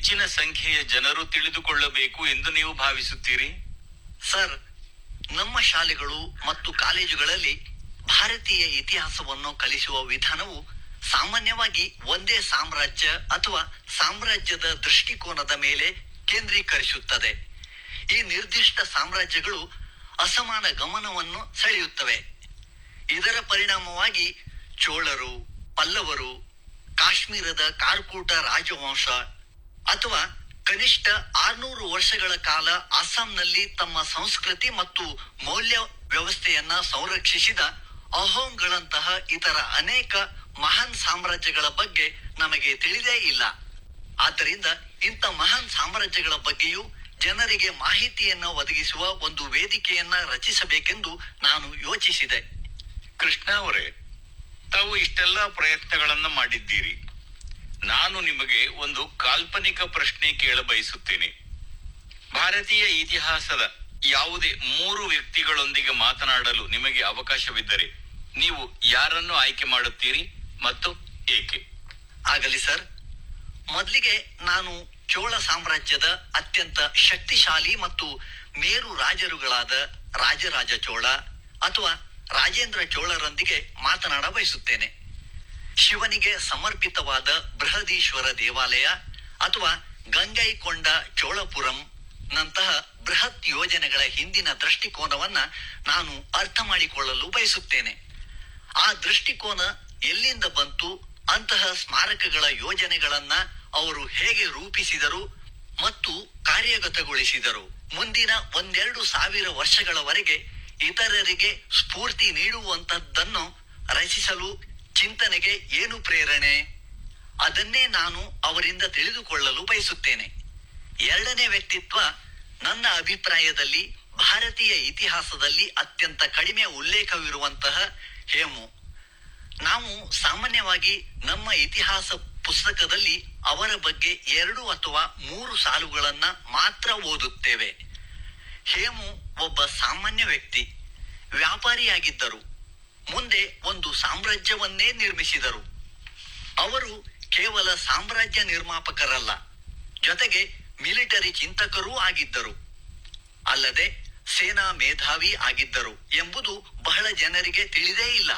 ಹೆಚ್ಚಿನ ಸಂಖ್ಯೆಯ ಜನರು ತಿಳಿದುಕೊಳ್ಳಬೇಕು ಎಂದು ನೀವು ಭಾವಿಸುತ್ತೀರಿ ಸರ್ ನಮ್ಮ ಶಾಲೆಗಳು ಮತ್ತು ಕಾಲೇಜುಗಳಲ್ಲಿ ಭಾರತೀಯ ಇತಿಹಾಸವನ್ನು ಕಲಿಸುವ ವಿಧಾನವು ಸಾಮಾನ್ಯವಾಗಿ ಒಂದೇ ಸಾಮ್ರಾಜ್ಯ ಅಥವಾ ಸಾಮ್ರಾಜ್ಯದ ದೃಷ್ಟಿಕೋನದ ಮೇಲೆ ಕೇಂದ್ರೀಕರಿಸುತ್ತದೆ ಈ ನಿರ್ದಿಷ್ಟ ಸಾಮ್ರಾಜ್ಯಗಳು ಅಸಮಾನ ಗಮನವನ್ನು ಸೆಳೆಯುತ್ತವೆ ಇದರ ಪರಿಣಾಮವಾಗಿ ಚೋಳರು ಪಲ್ಲವರು ಕಾಶ್ಮೀರದ ಕಾರ್ಕೂಟ ರಾಜವಂಶ ಅಥವಾ ಕನಿಷ್ಠ ಆರ್ನೂರು ವರ್ಷಗಳ ಕಾಲ ಅಸ್ಸಾಂನಲ್ಲಿ ತಮ್ಮ ಸಂಸ್ಕೃತಿ ಮತ್ತು ಮೌಲ್ಯ ವ್ಯವಸ್ಥೆಯನ್ನ ಸಂರಕ್ಷಿಸಿದ ಅಹೋಂಗಳಂತಹ ಇತರ ಅನೇಕ ಮಹಾನ್ ಸಾಮ್ರಾಜ್ಯಗಳ ಬಗ್ಗೆ ನಮಗೆ ತಿಳಿದೇ ಇಲ್ಲ ಆದ್ದರಿಂದ ಇಂಥ ಮಹಾನ್ ಸಾಮ್ರಾಜ್ಯಗಳ ಬಗ್ಗೆಯೂ ಜನರಿಗೆ ಮಾಹಿತಿಯನ್ನು ಒದಗಿಸುವ ಒಂದು ವೇದಿಕೆಯನ್ನ ರಚಿಸಬೇಕೆಂದು ನಾನು ಯೋಚಿಸಿದೆ ಕೃಷ್ಣ ಅವರೇ ತಾವು ಇಷ್ಟೆಲ್ಲ ಪ್ರಯತ್ನಗಳನ್ನ ಮಾಡಿದ್ದೀರಿ ನಾನು ನಿಮಗೆ ಒಂದು ಕಾಲ್ಪನಿಕ ಪ್ರಶ್ನೆ ಕೇಳ ಬಯಸುತ್ತೇನೆ ಭಾರತೀಯ ಇತಿಹಾಸದ ಯಾವುದೇ ಮೂರು ವ್ಯಕ್ತಿಗಳೊಂದಿಗೆ ಮಾತನಾಡಲು ನಿಮಗೆ ಅವಕಾಶವಿದ್ದರೆ ನೀವು ಯಾರನ್ನು ಆಯ್ಕೆ ಮಾಡುತ್ತೀರಿ ಮತ್ತು ಏಕೆ ಆಗಲಿ ಸರ್ ಮೊದಲಿಗೆ ನಾನು ಚೋಳ ಸಾಮ್ರಾಜ್ಯದ ಅತ್ಯಂತ ಶಕ್ತಿಶಾಲಿ ಮತ್ತು ಮೇರು ರಾಜರುಗಳಾದ ರಾಜರಾಜ ಚೋಳ ಅಥವಾ ರಾಜೇಂದ್ರ ಚೋಳರೊಂದಿಗೆ ಮಾತನಾಡ ಬಯಸುತ್ತೇನೆ ಶಿವನಿಗೆ ಸಮರ್ಪಿತವಾದ ಬೃಹದೀಶ್ವರ ದೇವಾಲಯ ಅಥವಾ ಗಂಗೈಕೊಂಡ ಚೋಳಪುರಂ ನಂತಹ ಬೃಹತ್ ಯೋಜನೆಗಳ ಹಿಂದಿನ ದೃಷ್ಟಿಕೋನವನ್ನ ನಾನು ಅರ್ಥ ಮಾಡಿಕೊಳ್ಳಲು ಬಯಸುತ್ತೇನೆ ಆ ದೃಷ್ಟಿಕೋನ ಎಲ್ಲಿಂದ ಬಂತು ಅಂತಹ ಸ್ಮಾರಕಗಳ ಯೋಜನೆಗಳನ್ನ ಅವರು ಹೇಗೆ ರೂಪಿಸಿದರು ಮತ್ತು ಕಾರ್ಯಗತಗೊಳಿಸಿದರು ಮುಂದಿನ ಒಂದೆರಡು ಸಾವಿರ ವರ್ಷಗಳವರೆಗೆ ಇತರರಿಗೆ ಸ್ಫೂರ್ತಿ ನೀಡುವಂತದ್ದನ್ನು ರಚಿಸಲು ಚಿಂತನೆಗೆ ಏನು ಪ್ರೇರಣೆ ಅದನ್ನೇ ನಾನು ಅವರಿಂದ ತಿಳಿದುಕೊಳ್ಳಲು ಬಯಸುತ್ತೇನೆ ಎರಡನೇ ವ್ಯಕ್ತಿತ್ವ ನನ್ನ ಅಭಿಪ್ರಾಯದಲ್ಲಿ ಭಾರತೀಯ ಇತಿಹಾಸದಲ್ಲಿ ಅತ್ಯಂತ ಕಡಿಮೆ ಉಲ್ಲೇಖವಿರುವಂತಹ ಹೇಮು ನಾವು ಸಾಮಾನ್ಯವಾಗಿ ನಮ್ಮ ಇತಿಹಾಸ ಪುಸ್ತಕದಲ್ಲಿ ಅವರ ಬಗ್ಗೆ ಎರಡು ಅಥವಾ ಮೂರು ಸಾಲುಗಳನ್ನ ಮಾತ್ರ ಓದುತ್ತೇವೆ ಹೇಮು ಒಬ್ಬ ಸಾಮಾನ್ಯ ವ್ಯಕ್ತಿ ವ್ಯಾಪಾರಿಯಾಗಿದ್ದರು ಮುಂದೆ ಒಂದು ಸಾಮ್ರಾಜ್ಯವನ್ನೇ ನಿರ್ಮಿಸಿದರು ಅವರು ಕೇವಲ ಸಾಮ್ರಾಜ್ಯ ನಿರ್ಮಾಪಕರಲ್ಲ ಜೊತೆಗೆ ಮಿಲಿಟರಿ ಚಿಂತಕರೂ ಆಗಿದ್ದರು ಅಲ್ಲದೆ ಸೇನಾ ಮೇಧಾವಿ ಆಗಿದ್ದರು ಎಂಬುದು ಬಹಳ ಜನರಿಗೆ ತಿಳಿದೇ ಇಲ್ಲ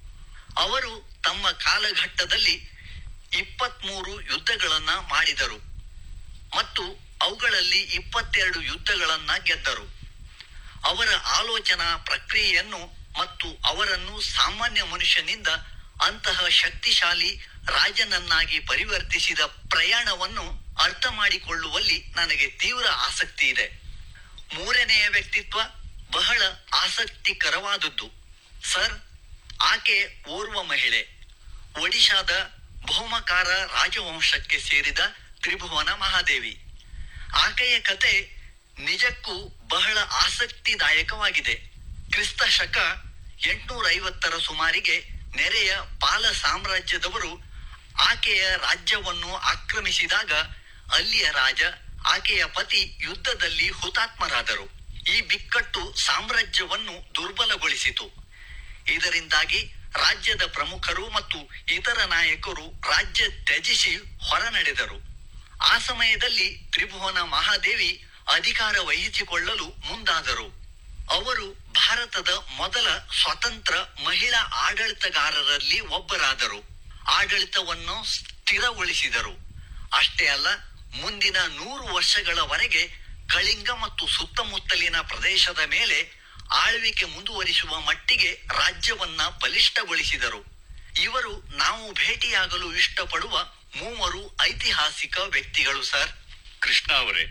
ಅವರು ತಮ್ಮ ಕಾಲಘಟ್ಟದಲ್ಲಿ ಇಪ್ಪತ್ಮೂರು ಯುದ್ಧಗಳನ್ನ ಮಾಡಿದರು ಮತ್ತು ಅವುಗಳಲ್ಲಿ ಇಪ್ಪತ್ತೆರಡು ಯುದ್ಧಗಳನ್ನ ಗೆದ್ದರು ಅವರ ಆಲೋಚನಾ ಪ್ರಕ್ರಿಯೆಯನ್ನು ಮತ್ತು ಅವರನ್ನು ಸಾಮಾನ್ಯ ಮನುಷ್ಯನಿಂದ ಅಂತಹ ಶಕ್ತಿಶಾಲಿ ರಾಜನನ್ನಾಗಿ ಪರಿವರ್ತಿಸಿದ ಪ್ರಯಾಣವನ್ನು ಅರ್ಥ ಮಾಡಿಕೊಳ್ಳುವಲ್ಲಿ ನನಗೆ ತೀವ್ರ ಆಸಕ್ತಿ ಇದೆ ಮೂರನೆಯ ವ್ಯಕ್ತಿತ್ವ ಬಹಳ ಆಸಕ್ತಿಕರವಾದದ್ದು ಸರ್ ಆಕೆ ಓರ್ವ ಮಹಿಳೆ ಒಡಿಶಾದ ಬಹುಮಕಾರ ರಾಜವಂಶಕ್ಕೆ ಸೇರಿದ ತ್ರಿಭುವನ ಮಹಾದೇವಿ ಆಕೆಯ ಕತೆ ನಿಜಕ್ಕೂ ಬಹಳ ಆಸಕ್ತಿದಾಯಕವಾಗಿದೆ ಕ್ರಿಸ್ತ ಶಕ ಎಂಟುನೂರ ಐವತ್ತರ ಸುಮಾರಿಗೆ ನೆರೆಯ ಪಾಲ ಸಾಮ್ರಾಜ್ಯದವರು ಆಕೆಯ ರಾಜ್ಯವನ್ನು ಆಕ್ರಮಿಸಿದಾಗ ಅಲ್ಲಿಯ ರಾಜ ಆಕೆಯ ಪತಿ ಯುದ್ಧದಲ್ಲಿ ಹುತಾತ್ಮರಾದರು ಈ ಬಿಕ್ಕಟ್ಟು ಸಾಮ್ರಾಜ್ಯವನ್ನು ದುರ್ಬಲಗೊಳಿಸಿತು ಇದರಿಂದಾಗಿ ರಾಜ್ಯದ ಪ್ರಮುಖರು ಮತ್ತು ಇತರ ನಾಯಕರು ರಾಜ್ಯ ತ್ಯಜಿಸಿ ಹೊರನಡೆದರು ಆ ಸಮಯದಲ್ಲಿ ತ್ರಿಭುವನ ಮಹಾದೇವಿ ಅಧಿಕಾರ ವಹಿಸಿಕೊಳ್ಳಲು ಮುಂದಾದರು ಅವರು ಭಾರತದ ಮೊದಲ ಸ್ವತಂತ್ರ ಮಹಿಳಾ ಆಡಳಿತಗಾರರಲ್ಲಿ ಒಬ್ಬರಾದರು ಆಡಳಿತವನ್ನು ಸ್ಥಿರಗೊಳಿಸಿದರು ಅಷ್ಟೇ ಅಲ್ಲ ಮುಂದಿನ ನೂರು ವರ್ಷಗಳವರೆಗೆ ಕಳಿಂಗ ಮತ್ತು ಸುತ್ತಮುತ್ತಲಿನ ಪ್ರದೇಶದ ಮೇಲೆ ಆಳ್ವಿಕೆ ಮುಂದುವರಿಸುವ ಮಟ್ಟಿಗೆ ರಾಜ್ಯವನ್ನ ಬಲಿಷ್ಠಗೊಳಿಸಿದರು ಇವರು ನಾವು ಭೇಟಿಯಾಗಲು ಇಷ್ಟಪಡುವ ಮೂವರು ಐತಿಹಾಸಿಕ ವ್ಯಕ್ತಿಗಳು ಸರ್ ಕೃಷ್ಣ ಅವರೇ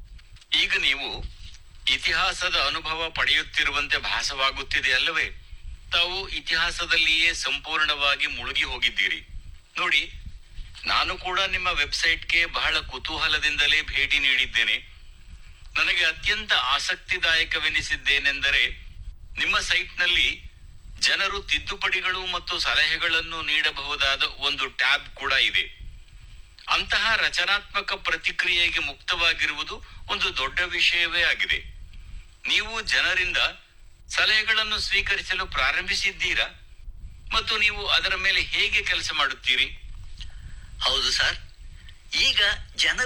ಈಗ ನೀವು ಇತಿಹಾಸದ ಅನುಭವ ಪಡೆಯುತ್ತಿರುವಂತೆ ಭಾಸವಾಗುತ್ತಿದೆ ಅಲ್ಲವೇ ತಾವು ಇತಿಹಾಸದಲ್ಲಿಯೇ ಸಂಪೂರ್ಣವಾಗಿ ಮುಳುಗಿ ಹೋಗಿದ್ದೀರಿ ನೋಡಿ ನಾನು ಕೂಡ ನಿಮ್ಮ ವೆಬ್ಸೈಟ್ಗೆ ಬಹಳ ಕುತೂಹಲದಿಂದಲೇ ಭೇಟಿ ನೀಡಿದ್ದೇನೆ ನನಗೆ ಅತ್ಯಂತ ಆಸಕ್ತಿದಾಯಕವೆನಿಸಿದ್ದೇನೆಂದರೆ ನಿಮ್ಮ ಸೈಟ್ನಲ್ಲಿ ಜನರು ತಿದ್ದುಪಡಿಗಳು ಮತ್ತು ಸಲಹೆಗಳನ್ನು ನೀಡಬಹುದಾದ ಒಂದು ಟ್ಯಾಬ್ ಕೂಡ ಇದೆ ಅಂತಹ ರಚನಾತ್ಮಕ ಪ್ರತಿಕ್ರಿಯೆಗೆ ಮುಕ್ತವಾಗಿರುವುದು ಒಂದು ದೊಡ್ಡ ವಿಷಯವೇ ಆಗಿದೆ ನೀವು ಜನರಿಂದ ಸಲಹೆಗಳನ್ನು ಸ್ವೀಕರಿಸಲು ಪ್ರಾರಂಭಿಸಿದ್ದೀರಾ ಮತ್ತು ನೀವು ಅದರ ಮೇಲೆ ಹೇಗೆ ಕೆಲಸ ಮಾಡುತ್ತೀರಿ ಹೌದು ಸರ್ ಈಗ ಜನರು